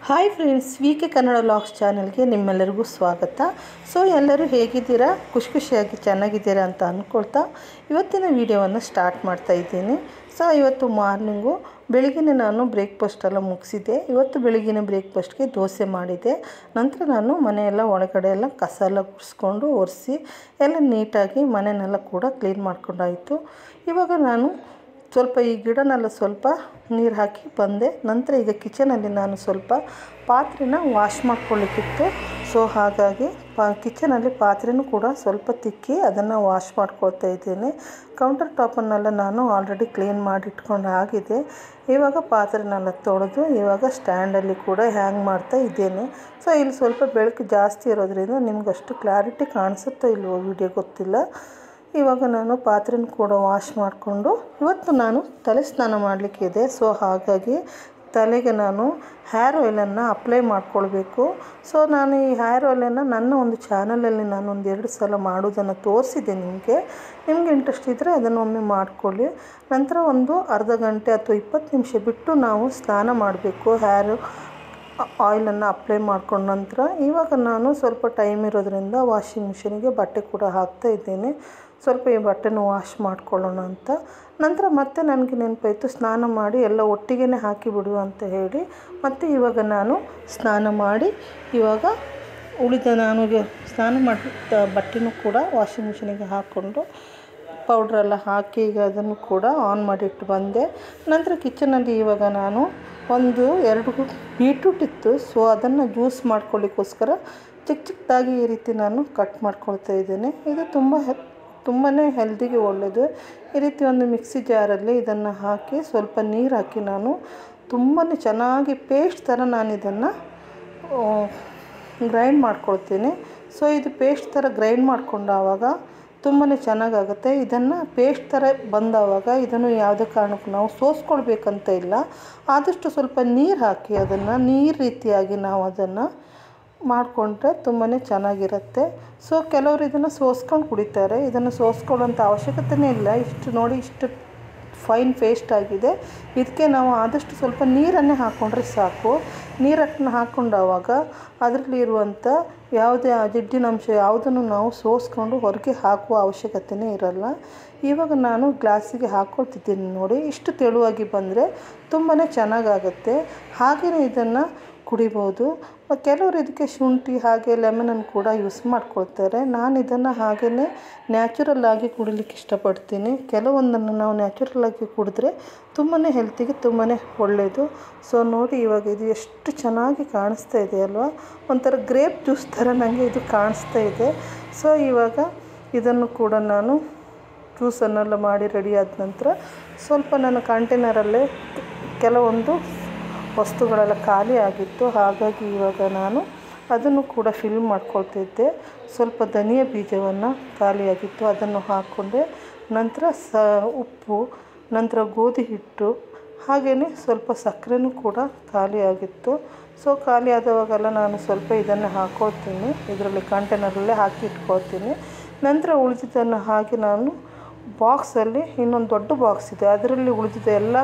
hi friends V K Kannada logs ಚಾನಲ್ಗೆ ನಿಮ್ಮೆಲ್ಲರಿಗೂ ಸ್ವಾಗತ ಸೊ ಎಲ್ಲರೂ ಹೇಗಿದ್ದೀರಾ ಖುಷಿ ಖುಷಿಯಾಗಿ ಚೆನ್ನಾಗಿದ್ದೀರಾ ಅಂತ ಅಂದ್ಕೊಳ್ತಾ ಇವತ್ತಿನ ವಿಡಿಯೋವನ್ನು ಸ್ಟಾರ್ಟ್ ಮಾಡ್ತಾ ಇದ್ದೀನಿ ಸೊ ಇವತ್ತು ಮಾರ್ನಿಂಗು ಬೆಳಗಿನ ನಾನು ಬ್ರೇಕ್ಫಾಸ್ಟ್ ಎಲ್ಲ ಮುಗಿಸಿದ್ದೆ ಇವತ್ತು ಬೆಳಗಿನ ಬ್ರೇಕ್ಫಾಸ್ಟ್ಗೆ ದೋಸೆ ಮಾಡಿದೆ ನಂತರ ನಾನು ಮನೆಯೆಲ್ಲ ಒಳಗಡೆ ಎಲ್ಲ ಕಸ ಎಲ್ಲ ಗುಡಿಸ್ಕೊಂಡು ಒರೆಸಿ ಎಲ್ಲ ನೀಟಾಗಿ ಮನೆಯನ್ನೆಲ್ಲ ಕೂಡ ಕ್ಲೀನ್ ಮಾಡ್ಕೊಂಡಾಯಿತು ಇವಾಗ ನಾನು ಸ್ವಲ್ಪ ಈ ಗಿಡನೆಲ್ಲ ಸ್ವಲ್ಪ ನೀರು ಹಾಕಿ ಬಂದೆ ನಂತರ ಈಗ ಕಿಚನಲ್ಲಿ ನಾನು ಸ್ವಲ್ಪ ಪಾತ್ರೆನ ವಾಶ್ ಮಾಡ್ಕೊಳ್ಳಿಕ್ಕಿತ್ತು ಸೊ ಹಾಗಾಗಿ ಪಾ ಕಿಚನಲ್ಲಿ ಪಾತ್ರೆನೂ ಕೂಡ ಸ್ವಲ್ಪ ತಿಕ್ಕಿ ಅದನ್ನು ವಾಶ್ ಮಾಡ್ಕೊಳ್ತಾ ಇದ್ದೇನೆ ಕೌಂಟರ್ ಟಾಪನ್ನೆಲ್ಲ ನಾನು ಆಲ್ರೆಡಿ ಕ್ಲೀನ್ ಮಾಡಿ ಇಟ್ಕೊಂಡು ಆಗಿದೆ ಇವಾಗ ಪಾತ್ರೆನೆಲ್ಲ ತೊಳೆದು ಇವಾಗ ಸ್ಟ್ಯಾಂಡಲ್ಲಿ ಕೂಡ ಹ್ಯಾಂಗ್ ಮಾಡ್ತಾ ಇದ್ದೇನೆ ಸೊ ಇಲ್ಲಿ ಸ್ವಲ್ಪ ಬೆಳಕು ಜಾಸ್ತಿ ಇರೋದ್ರಿಂದ ನಿಮ್ಗಷ್ಟು ಕ್ಲಾರಿಟಿ ಕಾಣಿಸುತ್ತೋ ಇಲ್ವೋ ವಿಡಿಯೋ ಗೊತ್ತಿಲ್ಲ ಇವಾಗ ನಾನು ಪಾತ್ರೆನ ಕೂಡ ವಾಶ್ ಮಾಡಿಕೊಂಡು ಇವತ್ತು ನಾನು ತಲೆ ಸ್ನಾನ ಮಾಡಲಿಕ್ಕಿದೆ ಸೊ ಹಾಗಾಗಿ ತಲೆಗೆ ನಾನು ಹೇರ್ ಆಯಿಲನ್ನು ಅಪ್ಲೈ ಮಾಡ್ಕೊಳ್ಬೇಕು ಸೊ ನಾನು ಈ ಹೇರ್ ಆಯಿಲನ್ನು ನನ್ನ ಒಂದು ಚಾನಲಲ್ಲಿ ನಾನು ಒಂದು ಎರಡು ಸಲ ಮಾಡೋದನ್ನು ತೋರಿಸಿದ್ದೆ ನಿಮಗೆ ನಿಮಗೆ ಇಂಟ್ರೆಸ್ಟ್ ಇದ್ದರೆ ಅದನ್ನು ಒಮ್ಮೆ ಮಾಡ್ಕೊಳ್ಳಿ ನಂತರ ಒಂದು ಅರ್ಧ ಗಂಟೆ ಅಥವಾ ಇಪ್ಪತ್ತು ನಿಮಿಷ ಬಿಟ್ಟು ನಾವು ಸ್ನಾನ ಮಾಡಬೇಕು ಹೇರು ಆಯಿಲನ್ನು ಅಪ್ಲೈ ಮಾಡ್ಕೊಂಡ ನಂತರ ಇವಾಗ ನಾನು ಸ್ವಲ್ಪ ಟೈಮ್ ಇರೋದ್ರಿಂದ ವಾಷಿಂಗ್ ಮಿಷಿನಿಗೆ ಬಟ್ಟೆ ಕೂಡ ಹಾಕ್ತಾ ಇದ್ದೇನೆ ಸ್ವಲ್ಪ ಈ ಬಟ್ಟೆನ ವಾಶ್ ಮಾಡ್ಕೊಳ್ಳೋಣ ಅಂತ ನಂತರ ಮತ್ತೆ ನನಗೆ ನೆನಪಾಯಿತು ಸ್ನಾನ ಮಾಡಿ ಎಲ್ಲ ಒಟ್ಟಿಗೆ ಹಾಕಿ ಬಿಡು ಅಂತ ಹೇಳಿ ಮತ್ತು ಇವಾಗ ನಾನು ಸ್ನಾನ ಮಾಡಿ ಇವಾಗ ಉಳಿದ ನಾನು ಸ್ನಾನ ಮಾಡಿದ ಬಟ್ಟೆನೂ ಕೂಡ ವಾಷಿಂಗ್ ಮಿಷಿನಿಗೆ ಹಾಕ್ಕೊಂಡು ಪೌಡ್ರೆಲ್ಲ ಹಾಕಿ ಈಗ ಅದನ್ನು ಕೂಡ ಆನ್ ಮಾಡಿಟ್ಟು ಬಂದೆ ನಂತರ ಕಿಚನಲ್ಲಿ ಇವಾಗ ನಾನು ಒಂದು ಎರಡು ಬೀಟ್ರೂಟ್ ಇತ್ತು ಸೊ ಅದನ್ನು ಜ್ಯೂಸ್ ಮಾಡ್ಕೊಳ್ಳಿಕ್ಕೋಸ್ಕರ ಚಿಕ್ಕ ಚಿಕ್ಕದಾಗಿ ಈ ರೀತಿ ನಾನು ಕಟ್ ಮಾಡ್ಕೊಳ್ತಾ ಇದ್ದೇನೆ ಇದು ತುಂಬ ಹೆ ತುಂಬಾ ಹೆಲ್ದಿಗೆ ಒಳ್ಳೆಯದು ಈ ರೀತಿ ಒಂದು ಮಿಕ್ಸಿ ಜಾರಲ್ಲಿ ಇದನ್ನು ಹಾಕಿ ಸ್ವಲ್ಪ ನೀರು ಹಾಕಿ ನಾನು ತುಂಬಾ ಚೆನ್ನಾಗಿ ಪೇಸ್ಟ್ ಥರ ನಾನು ಇದನ್ನು ಗ್ರೈಂಡ್ ಮಾಡ್ಕೊಳ್ತೀನಿ ಸೊ ಇದು ಪೇಸ್ಟ್ ಥರ ಗ್ರೈಂಡ್ ಮಾಡ್ಕೊಂಡು ಆವಾಗ ತುಂಬಾ ಚೆನ್ನಾಗಾಗುತ್ತೆ ಇದನ್ನು ಪೇಸ್ಟ್ ಥರ ಬಂದಾವಾಗ ಇದನ್ನು ಯಾವುದೇ ಕಾರಣಕ್ಕೂ ನಾವು ಸೋಸ್ಕೊಳ್ಬೇಕಂತ ಇಲ್ಲ ಆದಷ್ಟು ಸ್ವಲ್ಪ ನೀರು ಹಾಕಿ ಅದನ್ನು ನೀರು ರೀತಿಯಾಗಿ ನಾವು ಅದನ್ನು ಮಾಡಿಕೊಂಡ್ರೆ ತುಂಬಾ ಚೆನ್ನಾಗಿರುತ್ತೆ ಸೊ ಕೆಲವರು ಇದನ್ನು ಸೋಸ್ಕೊಂಡು ಕುಡಿತಾರೆ ಇದನ್ನು ಸೋಸ್ಕೊಳ್ಳೋಂಥ ಅವಶ್ಯಕತೆಯೇ ಇಲ್ಲ ಇಷ್ಟು ನೋಡಿ ಇಷ್ಟು ಫೈನ್ ಪೇಸ್ಟ್ ಆಗಿದೆ ಇದಕ್ಕೆ ನಾವು ಆದಷ್ಟು ಸ್ವಲ್ಪ ನೀರನ್ನೇ ಹಾಕ್ಕೊಂಡ್ರೆ ಸಾಕು ನೀರನ್ನು ಹಾಕ್ಕೊಂಡಾವಾಗ ಅದರಲ್ಲಿ ಇರುವಂಥ ಯಾವುದೇ ಜಿಡ್ಡಿನ ಅಂಶ ಯಾವುದನ್ನು ನಾವು ಸೋಸ್ಕೊಂಡು ಹೊರಗೆ ಹಾಕುವ ಅವಶ್ಯಕತೆಯೇ ಇರಲ್ಲ ಇವಾಗ ನಾನು ಗ್ಲಾಸಿಗೆ ಹಾಕ್ಕೊಳ್ತಿದ್ದೀನಿ ನೋಡಿ ಇಷ್ಟು ತೆಳುವಾಗಿ ಬಂದರೆ ತುಂಬಾ ಚೆನ್ನಾಗಾಗುತ್ತೆ ಹಾಗೆಯೇ ಇದನ್ನು ಕುಡಿಬೋದು ಕೆಲವರು ಇದಕ್ಕೆ ಶುಂಠಿ ಹಾಗೆ ಲೆಮನನ್ನು ಕೂಡ ಯೂಸ್ ಮಾಡ್ಕೊಳ್ತಾರೆ ನಾನು ಇದನ್ನು ಹಾಗೇ ನ್ಯಾಚುರಲ್ ಆಗಿ ಕುಡಿಲಿಕ್ಕೆ ಇಷ್ಟಪಡ್ತೀನಿ ಕೆಲವೊಂದನ್ನು ನಾವು ನ್ಯಾಚುರಲ್ ಆಗಿ ಕುಡಿದ್ರೆ ತುಂಬಾ ಹೆಲ್ತಿಗೆ ತುಂಬಾ ಒಳ್ಳೆಯದು ಸೊ ನೋಡಿ ಇವಾಗ ಇದು ಎಷ್ಟು ಚೆನ್ನಾಗಿ ಕಾಣಿಸ್ತಾ ಇದೆ ಅಲ್ವಾ ಒಂಥರ ಗ್ರೇಪ್ ಜ್ಯೂಸ್ ಥರ ನನಗೆ ಇದು ಕಾಣಿಸ್ತಾ ಇದೆ ಸೊ ಇವಾಗ ಇದನ್ನು ಕೂಡ ನಾನು ಜ್ಯೂಸನ್ನೆಲ್ಲ ಮಾಡಿ ರೆಡಿ ಆದ ನಂತರ ಸ್ವಲ್ಪ ನನ್ನ ಕಂಟೈನರಲ್ಲೇ ಕೆಲವೊಂದು ವಸ್ತುಗಳೆಲ್ಲ ಖಾಲಿ ಆಗಿತ್ತು ಹಾಗಾಗಿ ಇವಾಗ ನಾನು ಅದನ್ನು ಕೂಡ ಫಿಲ್ ಮಾಡ್ಕೊಳ್ತಿದ್ದೆ ಸ್ವಲ್ಪ ಧನಿಯಾ ಬೀಜವನ್ನು ಖಾಲಿಯಾಗಿತ್ತು ಅದನ್ನು ಹಾಕ್ಕೊಂಡೆ ನಂತರ ಸ ಉಪ್ಪು ನಂತರ ಗೋಧಿ ಹಿಟ್ಟು ಹಾಗೆಯೇ ಸ್ವಲ್ಪ ಸಕ್ಕರೆನೂ ಕೂಡ ಖಾಲಿಯಾಗಿತ್ತು ಸೊ ಖಾಲಿ ಆದವಾಗೆಲ್ಲ ನಾನು ಸ್ವಲ್ಪ ಇದನ್ನು ಹಾಕ್ಕೊಳ್ತೀನಿ ಇದರಲ್ಲಿ ಕಂಟೈನರಲ್ಲೇ ಹಾಕಿ ಇಟ್ಕೊಳ್ತೀನಿ ನಂತರ ಉಳಿದಿದ್ದನ್ನು ಹಾಕಿ ನಾನು ಬಾಕ್ಸಲ್ಲಿ ಇನ್ನೊಂದು ದೊಡ್ಡ ಬಾಕ್ಸ್ ಇದೆ ಅದರಲ್ಲಿ ಉಳಿದಿದ್ದ ಎಲ್ಲ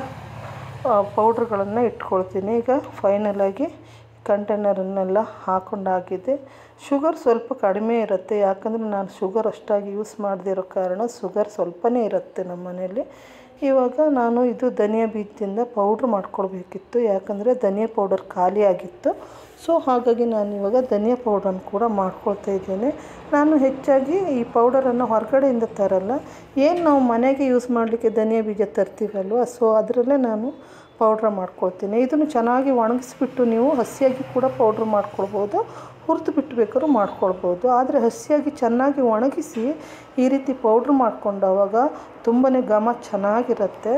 ಪೌಡ್ರ್ಗಳನ್ನು ಇಟ್ಕೊಳ್ತೀನಿ ಈಗ ಫೈನಲಾಗಿ ಕಂಟೈನರನ್ನೆಲ್ಲ ಹಾಕೊಂಡಾಗಿದೆ ಶುಗರ್ ಸ್ವಲ್ಪ ಕಡಿಮೆ ಇರುತ್ತೆ ಯಾಕಂದರೆ ನಾನು ಶುಗರ್ ಅಷ್ಟಾಗಿ ಯೂಸ್ ಮಾಡದಿರೋ ಕಾರಣ ಶುಗರ್ ಸ್ವಲ್ಪನೇ ಇರುತ್ತೆ ನಮ್ಮ ಮನೆಯಲ್ಲಿ ಇವಾಗ ನಾನು ಇದು ಧನಿಯಾ ಬೀಜದಿಂದ ಪೌಡ್ರ್ ಮಾಡ್ಕೊಳ್ಬೇಕಿತ್ತು ಯಾಕಂದರೆ ಧನಿಯಾ ಪೌಡರ್ ಖಾಲಿಯಾಗಿತ್ತು ಸೊ ಹಾಗಾಗಿ ನಾನು ಇವಾಗ ಧನಿಯಾ ಪೌಡ್ರನ್ನು ಕೂಡ ಮಾಡ್ಕೊಳ್ತಾ ಇದ್ದೇನೆ ನಾನು ಹೆಚ್ಚಾಗಿ ಈ ಪೌಡರನ್ನು ಹೊರಗಡೆಯಿಂದ ತರಲ್ಲ ಏನು ನಾವು ಮನೆಗೆ ಯೂಸ್ ಮಾಡಲಿಕ್ಕೆ ಧನಿಯಾ ಬೀಜ ತರ್ತೀವಲ್ವ ಸೊ ಅದರಲ್ಲೇ ನಾನು ಪೌಡ್ರ್ ಮಾಡ್ಕೊಳ್ತೀನಿ ಇದನ್ನು ಚೆನ್ನಾಗಿ ಒಣಗಿಸ್ಬಿಟ್ಟು ನೀವು ಹಸಿಯಾಗಿ ಕೂಡ ಪೌಡ್ರ್ ಮಾಡ್ಕೊಳ್ಬೋದು ಹುರಿದು ಬಿಟ್ಟು ಬೇಕಾದ್ರೂ ಮಾಡ್ಕೊಳ್ಬೋದು ಆದರೆ ಹಸಿಯಾಗಿ ಚೆನ್ನಾಗಿ ಒಣಗಿಸಿ ಈ ರೀತಿ ಪೌಡ್ರ್ ಮಾಡ್ಕೊಂಡಾವಾಗ ತುಂಬಾ ಘಮ ಚೆನ್ನಾಗಿರುತ್ತೆ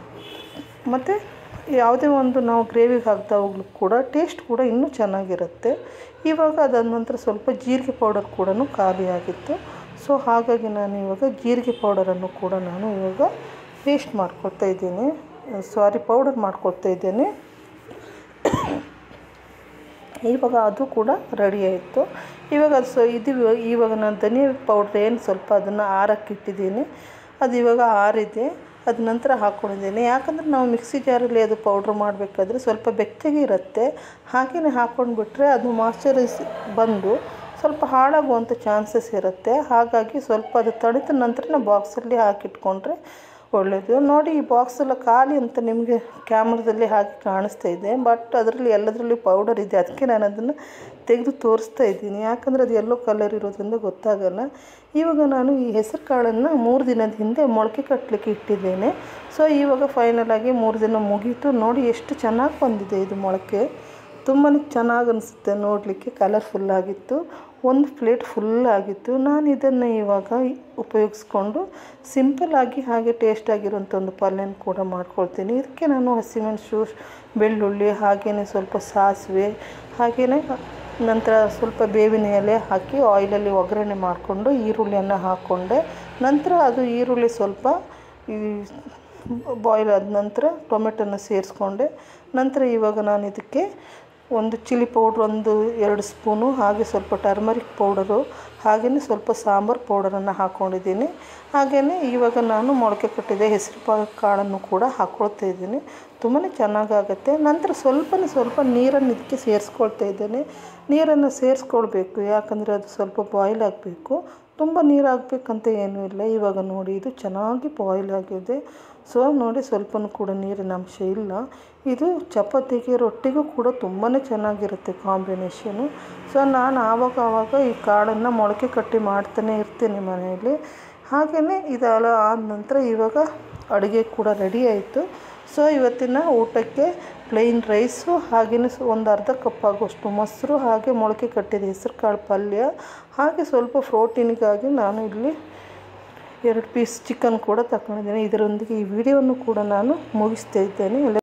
ಮತ್ತು ಯಾವುದೇ ಒಂದು ನಾವು ಗ್ರೇವಿಗೆ ಹಾಕಿದಾಗಲೂ ಕೂಡ ಟೇಸ್ಟ್ ಕೂಡ ಇನ್ನೂ ಚೆನ್ನಾಗಿರುತ್ತೆ ಇವಾಗ ಅದಾದ ನಂತರ ಸ್ವಲ್ಪ ಜೀರಿಗೆ ಪೌಡರ್ ಕೂಡ ಖಾಲಿಯಾಗಿತ್ತು ಸೊ ಹಾಗಾಗಿ ನಾನು ಇವಾಗ ಜೀರಿಗೆ ಪೌಡರನ್ನು ಕೂಡ ನಾನು ಇವಾಗ ಪೇಸ್ಟ್ ಮಾಡ್ಕೊಳ್ತಾ ಇದ್ದೀನಿ ಸಾರಿ ಪೌಡರ್ ಮಾಡ್ಕೊಳ್ತಾ ಇದ್ದೇನೆ ಇವಾಗ ಅದು ಕೂಡ ರೆಡಿ ಆಯಿತು ಇವಾಗ ಸೊ ಇದು ಇವಾಗ ನಾನು ಧನಿಯಾ ಪೌಡ್ರ್ ಏನು ಸ್ವಲ್ಪ ಅದನ್ನು ಆರಕ್ಕೆ ಇಟ್ಟಿದ್ದೀನಿ ಅದು ಇವಾಗ ಆರಿದೆ ಅದ ನಂತರ ಹಾಕ್ಕೊಂಡಿದ್ದೀನಿ ಯಾಕಂದರೆ ನಾವು ಮಿಕ್ಸಿ ಜಾರಲ್ಲಿ ಅದು ಪೌಡ್ರ್ ಮಾಡಬೇಕಾದ್ರೆ ಸ್ವಲ್ಪ ಬೆಚ್ಚಗೆ ಇರುತ್ತೆ ಹಾಗೆಯೇ ಹಾಕ್ಕೊಂಡ್ಬಿಟ್ರೆ ಅದು ಮಾಯ್ಚರೈಸ್ ಬಂದು ಸ್ವಲ್ಪ ಹಾಳಾಗುವಂಥ ಚಾನ್ಸಸ್ ಇರುತ್ತೆ ಹಾಗಾಗಿ ಸ್ವಲ್ಪ ಅದು ತಣಿದ ನಂತರ ನಾವು ಬಾಕ್ಸಲ್ಲಿ ಹಾಕಿಟ್ಕೊಂಡ್ರೆ ಒಳ್ಳೆಯದು ನೋಡಿ ಈ ಬಾಕ್ಸ್ ಎಲ್ಲ ಖಾಲಿ ಅಂತ ನಿಮಗೆ ಕ್ಯಾಮ್ರದಲ್ಲಿ ಹಾಕಿ ಕಾಣಿಸ್ತಾ ಇದೆ ಬಟ್ ಅದರಲ್ಲಿ ಎಲ್ಲದರಲ್ಲಿ ಪೌಡರ್ ಇದೆ ಅದಕ್ಕೆ ನಾನು ಅದನ್ನು ತೆಗೆದು ತೋರಿಸ್ತಾ ಇದ್ದೀನಿ ಯಾಕಂದರೆ ಅದು ಎಲ್ಲೋ ಕಲರ್ ಇರೋದ್ರಿಂದ ಗೊತ್ತಾಗಲ್ಲ ಇವಾಗ ನಾನು ಈ ಹೆಸರು ಕಾಳನ್ನು ಮೂರು ದಿನದ ಹಿಂದೆ ಮೊಳಕೆ ಕಟ್ಟಲಿಕ್ಕೆ ಇಟ್ಟಿದ್ದೇನೆ ಸೊ ಇವಾಗ ಫೈನಲಾಗಿ ಮೂರು ದಿನ ಮುಗೀತು ನೋಡಿ ಎಷ್ಟು ಚೆನ್ನಾಗಿ ಬಂದಿದೆ ಇದು ಮೊಳಕೆ ತುಂಬಾ ಚೆನ್ನಾಗಿ ಅನಿಸುತ್ತೆ ನೋಡಲಿಕ್ಕೆ ಕಲರ್ಫುಲ್ಲಾಗಿತ್ತು ಒಂದು ಪ್ಲೇಟ್ ಫುಲ್ ಆಗಿತ್ತು ನಾನು ಇದನ್ನು ಇವಾಗ ಉಪಯೋಗಿಸ್ಕೊಂಡು ಸಿಂಪಲ್ಲಾಗಿ ಹಾಗೆ ಟೇಸ್ಟಾಗಿರೋಂಥ ಒಂದು ಪಲ್ಯನ ಕೂಡ ಮಾಡ್ಕೊಳ್ತೀನಿ ಇದಕ್ಕೆ ನಾನು ಹಸಿಮೆಣಸು ಬೆಳ್ಳುಳ್ಳಿ ಹಾಗೆಯೇ ಸ್ವಲ್ಪ ಸಾಸಿವೆ ಹಾಗೆಯೇ ನಂತರ ಸ್ವಲ್ಪ ಬೇವಿನ ಎಲೆ ಹಾಕಿ ಆಯಿಲಲ್ಲಿ ಒಗ್ಗರಣೆ ಮಾಡಿಕೊಂಡು ಈರುಳ್ಳಿಯನ್ನು ಹಾಕ್ಕೊಂಡೆ ನಂತರ ಅದು ಈರುಳ್ಳಿ ಸ್ವಲ್ಪ ಈ ಬಾಯ್ಲ್ ಆದ ನಂತರ ಟೊಮೆಟೊನ ಸೇರಿಸ್ಕೊಂಡೆ ನಂತರ ಇವಾಗ ನಾನು ಇದಕ್ಕೆ ಒಂದು ಚಿಲ್ಲಿ ಪೌಡ್ರ್ ಒಂದು ಎರಡು ಸ್ಪೂನು ಹಾಗೆ ಸ್ವಲ್ಪ ಟರ್ಮರಿಕ್ ಪೌಡರು ಹಾಗೆಯೇ ಸ್ವಲ್ಪ ಸಾಂಬಾರು ಪೌಡರನ್ನು ಹಾಕ್ಕೊಂಡಿದ್ದೀನಿ ಹಾಗೆಯೇ ಇವಾಗ ನಾನು ಮೊಳಕೆ ಕಟ್ಟಿದ ಹೆಸರು ಕಾಳನ್ನು ಕೂಡ ಹಾಕ್ಕೊಳ್ತಾ ಇದ್ದೀನಿ ತುಂಬಾ ಚೆನ್ನಾಗಾಗುತ್ತೆ ನಂತರ ಸ್ವಲ್ಪನೇ ಸ್ವಲ್ಪ ನೀರನ್ನು ಇದಕ್ಕೆ ಸೇರಿಸ್ಕೊಳ್ತಾ ಇದ್ದೇನೆ ನೀರನ್ನು ಸೇರಿಸ್ಕೊಳ್ಬೇಕು ಯಾಕಂದರೆ ಅದು ಸ್ವಲ್ಪ ಬಾಯ್ಲ್ ಆಗಬೇಕು ತುಂಬ ನೀರು ಹಾಕ್ಬೇಕಂತ ಏನೂ ಇಲ್ಲ ಇವಾಗ ನೋಡಿ ಇದು ಚೆನ್ನಾಗಿ ಬಾಯ್ಲ್ ಆಗಿದೆ ಸೊ ನೋಡಿ ಸ್ವಲ್ಪನೂ ಕೂಡ ನೀರಿನ ಅಂಶ ಇಲ್ಲ ಇದು ಚಪಾತಿಗೆ ರೊಟ್ಟಿಗೂ ಕೂಡ ತುಂಬಾ ಚೆನ್ನಾಗಿರುತ್ತೆ ಕಾಂಬಿನೇಷನು ಸೊ ನಾನು ಆವಾಗ ಆವಾಗ ಈ ಕಾಳನ್ನು ಮೊಳಕೆ ಕಟ್ಟಿ ಮಾಡ್ತಾನೆ ಇರ್ತೀನಿ ಮನೆಯಲ್ಲಿ ಹಾಗೆಯೇ ಇದೆಲ್ಲ ಆದ ನಂತರ ಇವಾಗ ಅಡುಗೆ ಕೂಡ ರೆಡಿ ಆಯಿತು ಸೊ ಇವತ್ತಿನ ಊಟಕ್ಕೆ ಪ್ಲೈನ್ ರೈಸು ಹಾಗೆಯೇ ಒಂದು ಅರ್ಧ ಕಪ್ ಆಗುವಷ್ಟು ಮೊಸರು ಹಾಗೆ ಮೊಳಕೆ ಕಟ್ಟಿದ ಹೆಸರು ಕಾಳು ಪಲ್ಯ ಹಾಗೆ ಸ್ವಲ್ಪ ಪ್ರೋಟೀನಿಗಾಗಿ ನಾನು ಇಲ್ಲಿ ಎರಡು ಪೀಸ್ ಚಿಕನ್ ಕೂಡ ತಗೊಂಡಿದ್ದೀನಿ ಇದರೊಂದಿಗೆ ಈ ವಿಡಿಯೋವನ್ನು ಕೂಡ ನಾನು ಮುಗಿಸ್ತಾ ಇದ್ದೇನೆ